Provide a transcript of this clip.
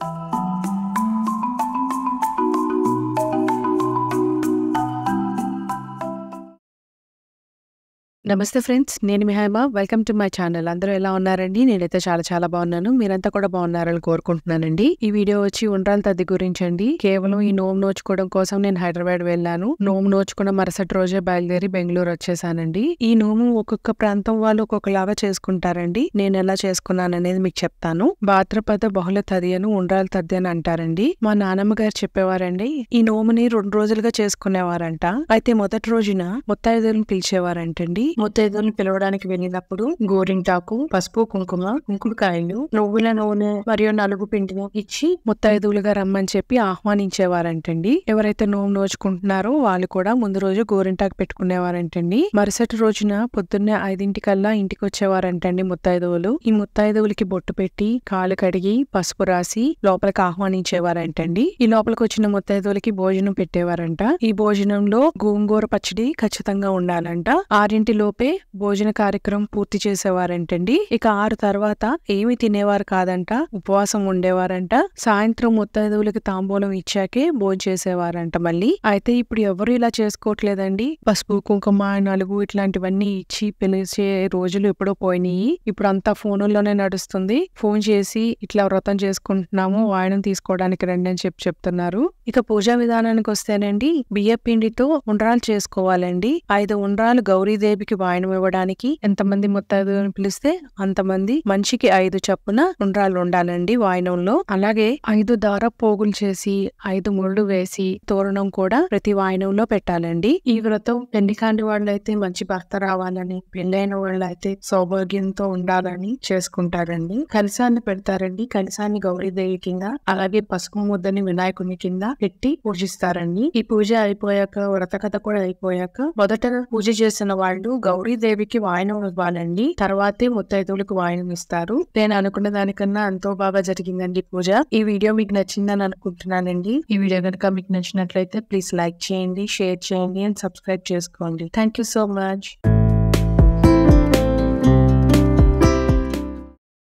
నమస్తే ఫ్రెండ్స్ నేను మీ Haima welcome to my channel అందరూ ఎలా ఉన్నారండి నేనైతే చాలా చాలా బాగున్నాను మీరంతా కూడా బాగున్నారని కోరుకుంటున్నానండి ఈ వీడియో వచ్చి ఉండ్రాల తద్ది గురించి అండి కేవలం ఈ నోము నోచుకోవడం కోసం నేను హైదరాబాద్ వెళ్ళాను నోము నోచుకున్న మరుసటి రోజే బయలుదేరి బెంగళూరు వచ్చేసానండి ఈ నోము ఒక్కొక్క ప్రాంతం వాళ్ళు ఒక్కొక్కలాగా చేసుకుంటారండి నేను ఎలా చేసుకున్నాను అనేది మీకు చెప్తాను భాద్రపద బహుళ తది అని ఉండ్రాల తద్ది అని అంటారండి మా నానమ్మ గారు చెప్పేవారండి ఈ నోముని రెండు రోజులుగా చేసుకునేవారంట అయితే మొదటి రోజున ముత్తైదులను పిలిచేవారంటండి ముత్తైదులను పిలవడానికి వెళ్ళినప్పుడు గోరింటాకు పసుపు కుంకుమ కుంకుడుకాయలు నువ్వుల నూనె మరియు నలుగు పిండిని ఇచ్చి ముత్తైదువులుగా రమ్మని చెప్పి ఆహ్వానించేవారంటండి ఎవరైతే నోము నోచుకుంటున్నారో వాళ్ళు కూడా ముందు రోజు గోరింటాకు పెట్టుకునేవారంటండి మరుసటి రోజున పొద్దున్నే ఐదింటికల్లా ఇంటికి వచ్చేవారంటండి ముత్తైదువులు ఈ ముత్తైదువులకి బొట్టు పెట్టి కాలు కడిగి పసుపు రాసి లోపలికి ఆహ్వానించేవారంటండి ఈ లోపలికి వచ్చిన ముత్తైదువులకి భోజనం పెట్టేవారంట ఈ భోజనంలో గోంగూర పచ్చడి ఖచ్చితంగా ఉండాలంట ఆరింటి లోపే భోజన కార్యక్రమం పూర్తి చేసేవారంటండి ఇక ఆరు తర్వాత ఏమి తినేవారు కాదంట ఉపవాసం ఉండేవారంట సాయంత్రం ముత్తైదువులకి తాంబూలం ఇచ్చాకే భోజనం చేసేవారంట మళ్ళీ అయితే ఇప్పుడు ఎవరు ఇలా చేసుకోవట్లేదండి పసుపు కుంకుమ నలుగు ఇట్లాంటివన్నీ ఇచ్చి పిలిచే రోజులు ఎప్పుడో పోయినాయి ఇప్పుడు అంతా ఫోనుల్లోనే నడుస్తుంది ఫోన్ చేసి ఇట్లా వ్రతం చేసుకుంటున్నాము వాయనం తీసుకోవడానికి రండి అని చెప్పి చెప్తున్నారు ఇక పూజా విధానానికి వస్తేనండి బియ్య పిండితో ఉండ్రాలు చేసుకోవాలండి ఐదు ఉండ్రాలు గౌరీదేవికి వాయనం ఇవ్వడానికి ఎంతమంది ముత్తైదువులను పిలిస్తే అంతమంది మనిషికి ఐదు చప్పున ఉండ్రాలు ఉండాలండి వాయనంలో అలాగే ఐదు దార పోగులు చేసి ఐదు ముళ్ళు వేసి తోరణం కూడా ప్రతి వాయనంలో పెట్టాలండి ఈ వ్రతం పెళ్లి కాని వాళ్ళైతే మంచి భర్త రావాలని పెళ్ళైన వాళ్ళైతే సౌభాగ్యంతో ఉండాలని చేసుకుంటారండి కలసాన్ని పెడతారండి కలసాన్ని గౌరీదేవి కింద అలాగే పసుపు ముద్దని వినాయకుని కింద పెట్టి పూజిస్తారండి ఈ పూజ అయిపోయాక వ్రత కథ కూడా అయిపోయాక మొదట పూజ చేసిన వాళ్ళు గౌరీదేవికి వాయనం ఇవ్వాలండి తర్వాతే ముత్తైదువులకు వాయనం ఇస్తారు నేను అనుకున్న దానికన్నా ఎంతో బాగా జరిగిందండి పూజ ఈ వీడియో మీకు నచ్చిందని అనుకుంటున్నానండి ఈ వీడియో కనుక మీకు నచ్చినట్లయితే ప్లీజ్ లైక్ చేయండి షేర్ చేయండి అండ్ సబ్స్క్రైబ్ చేసుకోండి థ్యాంక్ యూ సో మచ్